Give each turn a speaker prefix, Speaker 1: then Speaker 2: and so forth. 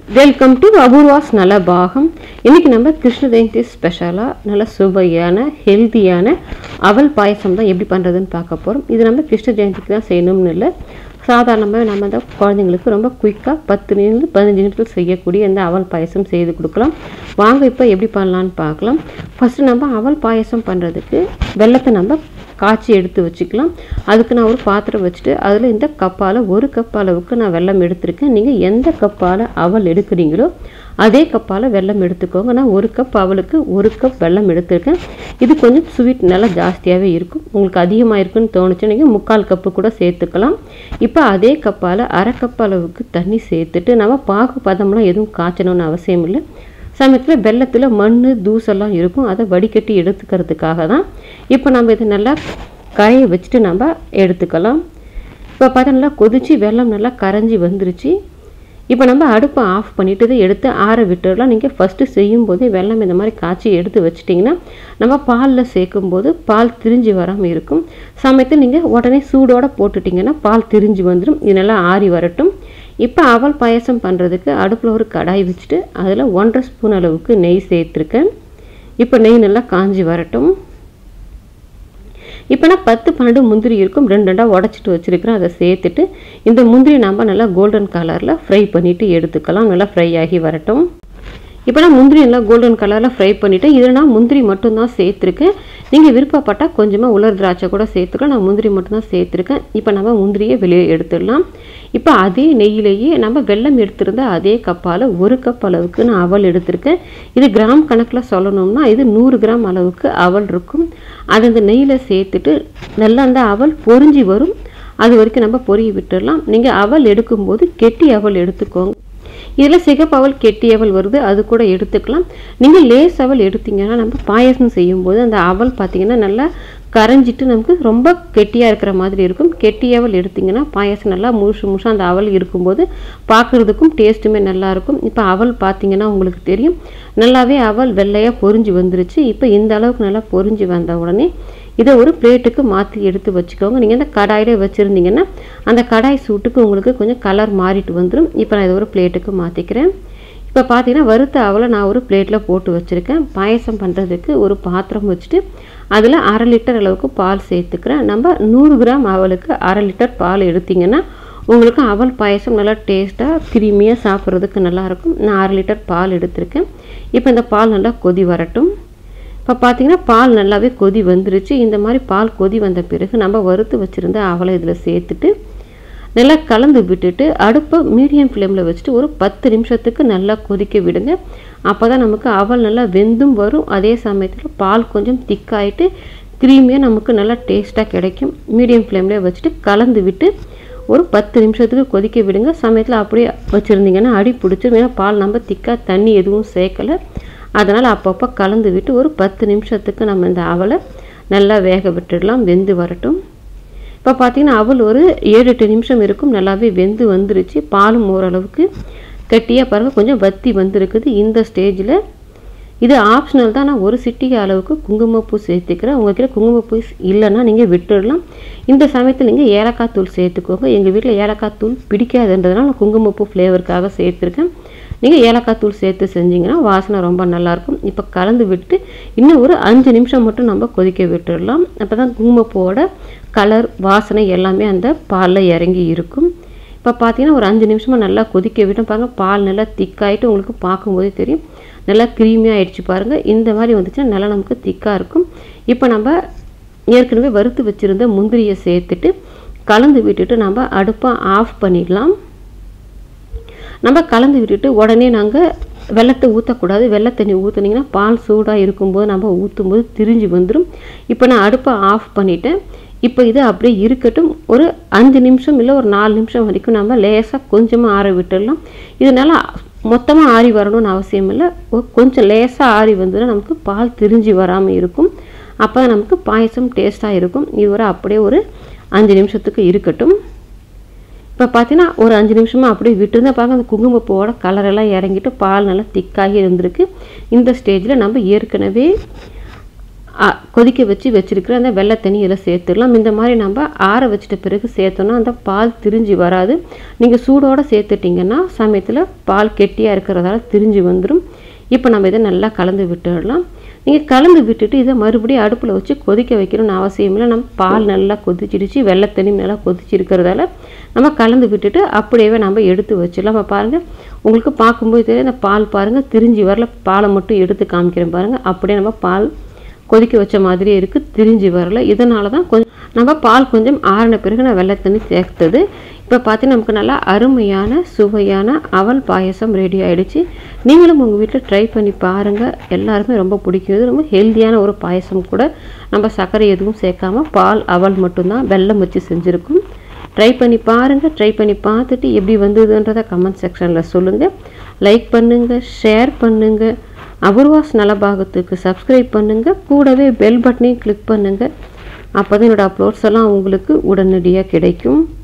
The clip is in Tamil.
Speaker 1: வெல்கம் டு அபூர்வாஸ் நல்ல பாகம் இன்னைக்கு நம்ம கிருஷ்ண ஜெயந்தி ஸ்பெஷலாக நல்ல சுவையான ஹெல்த்தியான அவல் பாயசம் தான் எப்படி பண்ணுறதுன்னு பார்க்க போகிறோம் இது நம்ம கிருஷ்ண ஜெயந்திக்கு தான் செய்யணும்னு இல்லை சாதாரணமாக நம்ம இந்த குழந்தைங்களுக்கு ரொம்ப குயிக்காக பத்து நிமிடம் பதினஞ்சு நிமிஷத்தில் செய்யக்கூடிய இந்த அவல் பாயசம் செய்து கொடுக்கலாம் வாங்க இப்போ எப்படி பண்ணலான்னு பார்க்கலாம் ஃபஸ்ட்டு நம்ம அவல் பாயசம் பண்ணுறதுக்கு வெள்ளத்தை நம்ம காய்ச்சி எடுத்து வச்சுக்கலாம் அதுக்கு நான் ஒரு பாத்திரம் வச்சுட்டு அதில் இந்த கப்பால் ஒரு கப் அளவுக்கு நான் வெல்லம் எடுத்திருக்கேன் நீங்கள் எந்த கப்பால் அவல் எடுக்கிறீங்களோ அதே கப்பால் வெல்லம் எடுத்துக்கோங்க நான் ஒரு கப் அவலுக்கு ஒரு கப் வெல்லம் எடுத்திருக்கேன் இது கொஞ்சம் ஸ்வீட் நல்லா ஜாஸ்தியாகவே இருக்கும் உங்களுக்கு அதிகமாக இருக்குன்னு தோணுச்சு நீங்கள் முக்கால் கப்பு கூட சேர்த்துக்கலாம் இப்போ அதே கப்பால் அரை கப் அளவுக்கு தண்ணி சேர்த்துட்டு நம்ம பாகு பதம்லாம் எதுவும் காய்ச்சணும்னு அவசியம் இல்லை சமயத்தில் வெள்ளத்தில் மண் தூசெல்லாம் இருக்கும் அதை வடிகட்டி எடுத்துக்கிறதுக்காக தான் இப்போ நம்ம இதை நல்லா கரைய வச்சுட்டு நம்ம எடுத்துக்கலாம் இப்போ பார்த்தா நல்லா கொதிச்சு வெள்ளம் நல்லா கரைஞ்சி வந்துருச்சு இப்போ நம்ம அடுப்பை ஆஃப் பண்ணிவிட்டு இதை எடுத்து ஆற விட்டுடலாம் நீங்கள் ஃபஸ்ட்டு செய்யும்போதே வெள்ளம் இந்த மாதிரி காய்ச்சி எடுத்து வச்சிட்டிங்கன்னா நம்ம பாலில் சேர்க்கும்போது பால் திரிஞ்சு வராமல் இருக்கும் சமயத்தில் நீங்கள் உடனே சூடோடு போட்டுட்டிங்கன்னா பால் திரிஞ்சு வந்துடும் இது நல்லா ஆறி வரட்டும் இப்போ அவல் பாயசம் பண்ணுறதுக்கு அடுப்பில் ஒரு கடாய் வச்சுட்டு அதில் ஒன்றரை ஸ்பூன் அளவுக்கு நெய் சேர்த்துருக்கேன் இப்போ நெய் நல்லா காஞ்சி வரட்டும் இப்போ நான் பத்து பன்னெண்டு முந்திரி இருக்கும் ரெண்டு ரெண்டாக உடச்சிட்டு வச்சுருக்கிறேன் அதை சேர்த்துட்டு இந்த முந்திரி நம்ம நல்லா கோல்டன் கலரில் ஃப்ரை பண்ணிவிட்டு எடுத்துக்கலாம் நல்லா ஃப்ரை ஆகி வரட்டும் இப்போ நான் முந்திரி நல்லா கோல்டன் கலரில் ஃப்ரை பண்ணிவிட்டு இதில் நான் முந்திரி மட்டும்தான் சேர்த்துருக்கேன் நீங்கள் விருப்பப்பட்டால் கொஞ்சமாக உலர் திராட்சை கூட சேர்த்துக்கலாம் நான் முந்திரி மட்டும்தான் சேர்த்துருக்கேன் இப்போ நம்ம முந்திரியை வெளியே எடுத்துடலாம் இப்போ அதே நெய்யிலேயே நம்ம வெல்லம் எடுத்திருந்த அதே கப்பால் ஒரு கப் அளவுக்கு நான் அவல் எடுத்திருக்கேன் இது கிராம் கணக்கில் சொல்லணும்னா இது நூறு கிராம் அளவுக்கு அவல் இருக்கும் அது அந்த நெய்யில் சேர்த்துட்டு நல்லா அந்த அவல் பொறிஞ்சி வரும் அது வரைக்கும் நம்ம பொரிய விட்டுடலாம் நீங்கள் அவல் எடுக்கும்போது கெட்டி அவல் எடுத்துக்கோங்க இதில் சிகப்பு அவல் கெட்டி அவல் வருது அது கூட எடுத்துக்கலாம் நீங்கள் லேஸ் அவல் எடுத்தீங்கன்னா நம்ம பாயசம் செய்யும்போது அந்த அவல் பார்த்தீங்கன்னா நல்லா கரைஞ்சிட்டு நமக்கு ரொம்ப கெட்டியாக இருக்கிற மாதிரி இருக்கும் கெட்டி அவல் எடுத்திங்கன்னா பாயசம் நல்லா முழுசு முழுசு அந்த அவல் இருக்கும்போது பார்க்குறதுக்கும் டேஸ்ட்டுமே நல்லாயிருக்கும் இப்போ அவல் பார்த்தீங்கன்னா உங்களுக்கு தெரியும் நல்லாவே அவல் வெள்ளையாக பொரிஞ்சு வந்துருச்சு இப்போ இந்த அளவுக்கு நல்லா பொரிஞ்சு வந்த உடனே இதை ஒரு பிளேட்டுக்கு மாற்றி எடுத்து வச்சுக்கோங்க நீங்கள் இந்த கடாயில் வச்சுருந்தீங்கன்னா அந்த கடாய் சூட்டுக்கு உங்களுக்கு கொஞ்சம் கலர் மாறிட்டு வந்துடும் இப்போ நான் இதை ஒரு பிளேட்டுக்கு மாற்றிக்கிறேன் இப்போ பார்த்தீங்கன்னா வறுத்த அவலை நான் ஒரு பிளேட்டில் போட்டு வச்சுருக்கேன் பாயசம் பண்ணுறதுக்கு ஒரு பாத்திரம் வச்சுட்டு அதில் அரை லிட்டர் அளவுக்கு பால் சேர்த்துக்கிறேன் நம்ம நூறு கிராம் அவலுக்கு அரை லிட்டர் பால் எடுத்திங்கன்னா உங்களுக்கு அவல் பாயசம் நல்லா டேஸ்ட்டாக கிருமியாக சாப்பிட்றதுக்கு நல்லாயிருக்கும் நான் அரை லிட்டர் பால் எடுத்திருக்கேன் இப்போ இந்த பால் நல்லா கொதி வரட்டும் இப்போ பார்த்தீங்கன்னா பால் நல்லாவே கொதி வந்துருச்சு இந்த மாதிரி பால் கொதி வந்த பிறகு நம்ம வறுத்து வச்சுருந்த அவலை இதில் சேர்த்துட்டு நல்லா கலந்து விட்டுட்டு அடுப்பை மீடியம் ஃப்ளேமில் வச்சுட்டு ஒரு பத்து நிமிஷத்துக்கு நல்லா கொதிக்க விடுங்க அப்போ தான் நமக்கு அவல் நல்லா வெந்தும் வரும் அதே சமயத்தில் பால் கொஞ்சம் திக்காயிட்டு க்ரீமியாக நமக்கு நல்லா டேஸ்ட்டாக கிடைக்கும் மீடியம் ஃப்ளேம்லேயே வச்சுட்டு கலந்து விட்டு ஒரு பத்து நிமிஷத்துக்கு கொதிக்க விடுங்க சமயத்தில் அப்படியே வச்சுருந்தீங்கன்னா அடி பிடிச்சிரும் ஏன்னா பால் நம்ம திக்காக தண்ணி எதுவும் சேர்க்கலை அதனால் அப்பப்போ கலந்து விட்டு ஒரு பத்து நிமிஷத்துக்கு நம்ம இந்த அவலை நல்லா வேக விட்டுடலாம் வெந்து வரட்டும் இப்போ பார்த்தீங்கன்னா அவல் ஒரு ஏழு எட்டு நிமிஷம் இருக்கும் நல்லாவே வெந்து வந்துருச்சு பாலும் ஓரளவுக்கு கட்டியாக பாருங்கள் கொஞ்சம் வத்தி வந்திருக்குது இந்த ஸ்டேஜில் இது ஆப்ஷனல் தான் நான் ஒரு சிட்டிகை அளவுக்கு குங்குமப்பூ சேர்த்துக்கிறேன் உங்ககிட்ட குங்குமப்பூ இல்லைன்னா நீங்கள் விட்டுடலாம் இந்த சமயத்தில் நீங்கள் ஏலக்காய் தூள் சேர்த்துக்கோங்க எங்கள் வீட்டில் ஏலக்காய் தூள் பிடிக்காதுன்றதுனால நான் குங்குமப்பூ ஃப்ளேவருக்காக சேர்த்துருக்கேன் நீங்கள் ஏலக்காய் தூள் சேர்த்து செஞ்சிங்கன்னா வாசனை ரொம்ப நல்லாயிருக்கும் இப்போ கலந்து விட்டு இன்னும் ஒரு அஞ்சு நிமிஷம் மட்டும் நம்ம கொதிக்க விட்டுடலாம் அப்போ தான் குங்குமப்பூவோட கலர் வாசனை எல்லாமே அந்த பாலில் இறங்கி இருக்கும் இப்போ பார்த்தீங்கன்னா ஒரு அஞ்சு நிமிஷமாக நல்லா கொதிக்க விட்டு பாருங்கள் பால் நல்லா திக்காயிட்டு உங்களுக்கு பார்க்கும்போதே தெரியும் நல்லா க்ரீமியாக ஆயிடுச்சு பாருங்கள் இந்த மாதிரி வந்துச்சுன்னா நல்லா நமக்கு திக்காக இருக்கும் இப்போ நம்ம ஏற்கனவே வறுத்து வச்சுருந்த முந்திரியை சேர்த்துட்டு கலந்து விட்டுட்டு நம்ம அடுப்பை ஆஃப் பண்ணிடலாம் நம்ம கலந்து விட்டுட்டு உடனே நாங்கள் வெள்ளத்தை ஊற்றக்கூடாது வெள்ளை தண்ணி ஊற்றுனீங்கன்னா பால் சூடாக இருக்கும்போது நம்ம ஊற்றும்போது திரிஞ்சு வந்துடும் இப்போ நான் அடுப்பை ஆஃப் பண்ணிவிட்டேன் இப்போ இது அப்படியே இருக்கட்டும் ஒரு அஞ்சு நிமிஷம் இல்லை ஒரு நாலு நிமிஷம் வரைக்கும் நம்ம லேசாக கொஞ்சமாக ஆற விட்டுடலாம் இதனால் மொத்தமாக ஆறி வரணும்னு அவசியம் இல்லை கொஞ்சம் லேசாக ஆறி வந்ததுன்னா நமக்கு பால் திரிஞ்சு வராமல் இருக்கும் அப்போ நமக்கு பாயசம் டேஸ்ட்டாக இருக்கும் இது ஒரு அப்படியே ஒரு அஞ்சு நிமிஷத்துக்கு இருக்கட்டும் இப்போ பார்த்தீங்கன்னா ஒரு அஞ்சு நிமிஷமாக அப்படியே விட்டுருந்தா பாருங்க அந்த குங்குமப்பூவோட கலரெல்லாம் இறங்கிட்டு பால் நல்லா திக்காகி இருந்திருக்கு இந்த ஸ்டேஜில் நம்ம ஏற்கனவே அ, கொதிக்க வச்சு வச்சிருக்கிற அந்த வெள்ளை தண்ணி இதில் சேர்த்துடலாம் இந்த மாதிரி நம்ம ஆற வச்சிட்ட பிறகு சேர்த்தோன்னா அந்த பால் திரிஞ்சு வராது நீங்கள் சூடோடு சேர்த்துட்டிங்கன்னா சமயத்தில் பால் கெட்டியாக இருக்கிறதால திரிஞ்சு வந்துடும் இப்போ நம்ம இதை நல்லா கலந்து விட்டுடலாம் நீங்கள் கலந்து விட்டுட்டு இதை மறுபடியும் அடுப்பில் வச்சு கொதிக்க வைக்கணும்னு அவசியம் இல்லை நம்ம பால் நல்லா கொதிச்சிடுச்சு வெள்ளை தண்ணி நல்லா கொதிச்சு இருக்கிறதால நம்ம கலந்து விட்டுட்டு அப்படியே நம்ம எடுத்து வச்சிடலாம் அப்போ பாருங்கள் உங்களுக்கு பார்க்கும்போது தெரியும் இந்த பால் பாருங்கள் திரிஞ்சு வரல பாலை மட்டும் எடுத்து காமிக்கிறேன் பாருங்கள் அப்படியே நம்ம பால் கொதிக்க வச்ச மாதிரியே இருக்குது திரிஞ்சு வரல இதனால தான் கொஞ்சம் நம்ம பால் கொஞ்சம் ஆறின பிறகு நான் வெள்ளை தண்ணி சேர்த்தது இப்போ பார்த்தீங்கன்னா நமக்கு நல்லா அருமையான சுவையான அவல் பாயசம் ரெடி ஆயிடுச்சு நீங்களும் உங்கள் வீட்டில் ட்ரை பண்ணி பாருங்கள் எல்லாருமே ரொம்ப பிடிக்கும் இது ரொம்ப ஹெல்த்தியான ஒரு பாயசம் கூட நம்ம சர்க்கரை எதுவும் சேர்க்காம பால் அவல் மட்டும்தான் வெல்லம் வச்சு செஞ்சுருக்கோம் ட்ரை பண்ணி பாருங்கள் ட்ரை பண்ணி பார்த்துட்டு எப்படி வந்ததுன்றதை கமெண்ட் செக்ஷனில் சொல்லுங்கள் லைக் பண்ணுங்கள் ஷேர் பண்ணுங்கள் அபூர்வாஸ் நலபாகத்துக்கு சப்ஸ்கிரைப் பண்ணுங்கள் கூடவே பெல் பட்டனையும் கிளிக் பண்ணுங்கள் அப்போ தான் என்னோடய அப்லோட்ஸ் எல்லாம் உங்களுக்கு உடனடியாக கிடைக்கும்